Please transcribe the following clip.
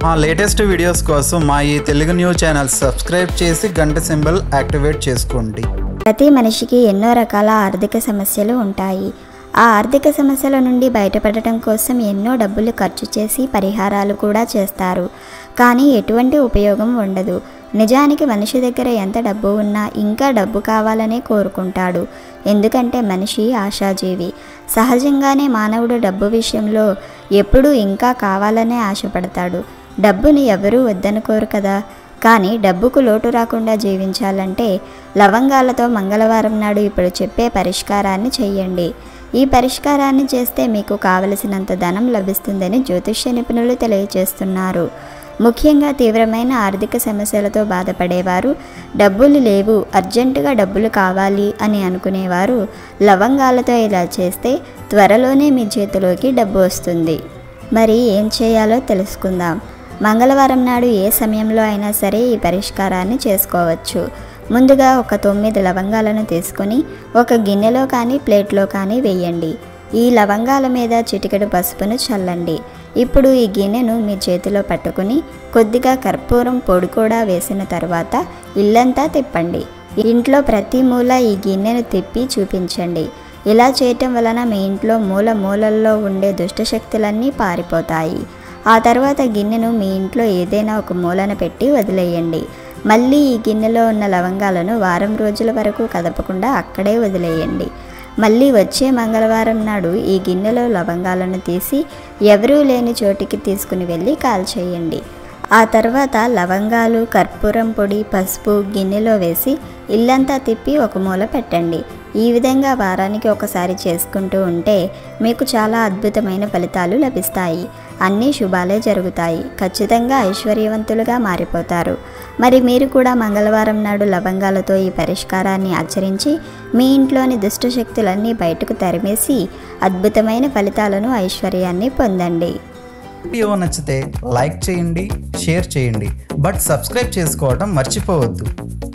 మా latest videos కోసం మా ఈ తెలుగు న్యూస్ ఛానల్ సబ్స్క్రైబ్ చేసి గంట సింబల్ యాక్టివేట్ చేసుకోండి ప్రతి మనిషికి ఎన్నో రకాల ఆర్థిక సమస్యలు ఉంటాయి ఆ ఆర్థిక సమస్యల నుండి బయటపడటం కోసం ఎన్నో డబ్బులు ఖర్చు చేసి పరిహారాలు కూడా చేస్తారు కానీ ఎటువంటి ఉపయోగం ఉండదు నిజానికి మనిషి దగ్గర ఎంత డబ్బు ఉన్నా ఇంకా డబ్బు కావాలనే కోరుకుంటాడు ఎందుకంటే మనిషి ఆశాజీవి సహజంగానే మానవుడు డబ్బు విషయంలో ఎప్పుడూ ఇంకా కావాలనే ఆశపడతాడు డబ్బుని ఎవరూ వద్దనుకోరు కదా కానీ డబ్బుకు లోటు రాకుండా జీవించాలంటే లవంగాలతో మంగళవారం నాడు ఇప్పుడు చెప్పే పరిష్కారాన్ని చెయ్యండి ఈ పరిష్కారాన్ని చేస్తే మీకు కావలసినంత ధనం లభిస్తుందని జ్యోతిష్య నిపుణులు తెలియజేస్తున్నారు ముఖ్యంగా తీవ్రమైన ఆర్థిక సమస్యలతో బాధపడేవారు డబ్బులు లేవు అర్జెంటుగా డబ్బులు కావాలి అని అనుకునేవారు లవంగాలతో ఇలా చేస్తే త్వరలోనే మీ చేతిలోకి డబ్బు వస్తుంది మరి ఏం చేయాలో తెలుసుకుందాం మంగళవారం నాడు ఏ సమయంలో అయినా సరే ఈ పరిష్కారాన్ని చేసుకోవచ్చు ముందుగా ఒక తొమ్మిది లవంగాలను తీసుకొని ఒక గిన్నెలో కానీ ప్లేట్లో కానీ వేయండి ఈ లవంగాల మీద చిటికెడు పసుపును చల్లండి ఇప్పుడు ఈ గిన్నెను మీ చేతిలో పట్టుకుని కొద్దిగా కర్పూరం పొడి కూడా వేసిన తర్వాత ఇల్లంతా తిప్పండి ఇంట్లో ప్రతి మూల ఈ గిన్నెను తిప్పి చూపించండి ఇలా చేయటం వలన మీ ఇంట్లో మూల మూలల్లో ఉండే దుష్టశక్తులన్నీ పారిపోతాయి ఆ తర్వాత గిన్నెను మీ ఇంట్లో ఏదైనా ఒక మూలన పెట్టి వదిలేయండి మళ్ళీ ఈ గిన్నెలో ఉన్న లవంగాలను వారం రోజుల వరకు కదపకుండా అక్కడే వదిలేయండి మళ్ళీ వచ్చే మంగళవారం నాడు ఈ గిన్నెలో లవంగాలను తీసి ఎవరూ లేని చోటికి తీసుకుని వెళ్ళి కాల్చేయండి ఆ తర్వాత లవంగాలు కర్పూరం పొడి పసుపు గిన్నెలో వేసి ఇల్లంతా తిప్పి ఒక మూల పెట్టండి ఈ విధంగా వారానికి ఒకసారి చేసుకుంటూ ఉంటే మీకు చాలా అద్భుతమైన ఫలితాలు లభిస్తాయి అన్నీ శుభాలే జరుగుతాయి ఖచ్చితంగా ఐశ్వర్యవంతులుగా మారిపోతారు మరి మీరు కూడా మంగళవారం నాడు లవంగాలతో ఈ పరిష్కారాన్ని ఆచరించి మీ ఇంట్లోని దుష్టశక్తులన్నీ బయటకు తరిమేసి అద్భుతమైన ఫలితాలను ఐశ్వర్యాన్ని పొందండి వీడియో నచ్చితే లైక్ చేయండి షేర్ చేయండి బట్ సబ్స్క్రైబ్ చేసుకోవడం మర్చిపోవద్దు